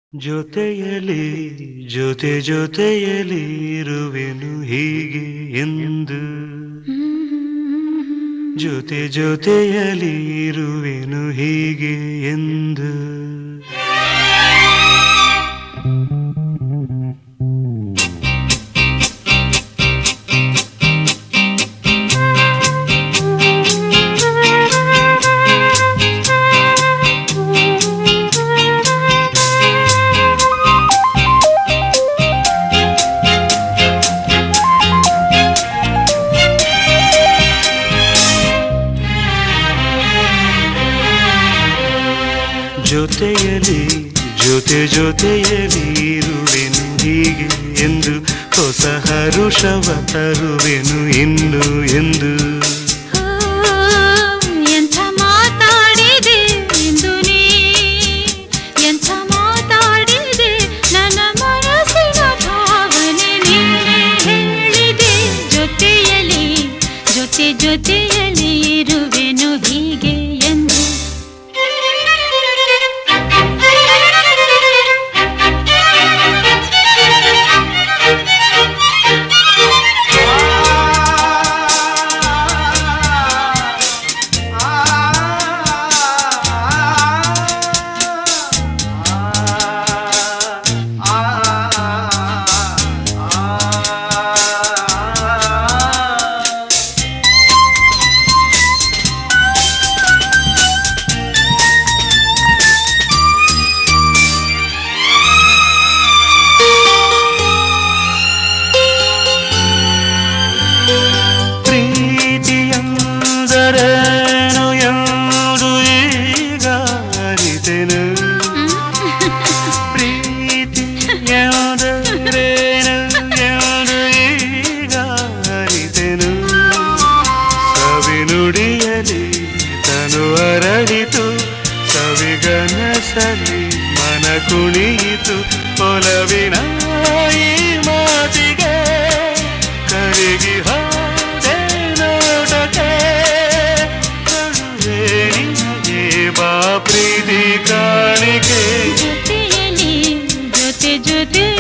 ಜೊತೆಯಲಿ ಜೊತೆ ಜೊತೆಯಲಿ ಇರುವೆನು ಹೀಗೆ ಎಂದು ಜೊತೆ ಜೊತೆಯಲಿ ಇರುವೆನು ಹೀಗೆ ಎಂದು ಜೊತೆಯಲಿ ಜೊತೆ ಜೊತೆಯಲಿ ಇರುವೆನು ಹೀಗೆ ಎಂದು ಹೊಸ ಹರುಷವ ತರುವೆನು ಇನ್ನು ಎಂದು ಎಂಥ ಮಾತಾಡಿದೆ ಇಂದು ನೀ ಎಂಥ ಮಾತಾಡಿದೆ ನನ್ನ ಮನಸ್ಸಿನ ಭಾವನೆ ನೀನೇ ಹೇಳಿದೆ ಜೊತೆಯಲಿ ಜೊತೆ ಜೊತೆಯಲಿ ಇರುವೆನು ಹೀಗೆ ಎಂದು ಪ್ರೀತಿಯಂದರೇನು ಎಂದು ಈಗ ಅರಿತೆನು ಪ್ರೀತಿ ಎಂದರೇನು ಎಂದು ಈಗ ಅರಿತೆನು ಸವಿನುಡಿಯಲಿ ತನು ಅರಳಿತು ಸವಿಗನಸಲಿ ಮನ ಕುಣಿಯಿತು ಒಲವಿನ ಈ ಮಾತಿಗೆ ಕರಗಿ ಹೋದೆ ನೋಟಕ್ಕೆ ಕಳುವೆ ನಿನಗೆ ಬಾ ಪ್ರೀತಿ ಕಾಣಿಕೆ ಜೊತೆಯಲಿ ಜೊತೆ ಜೊತೆ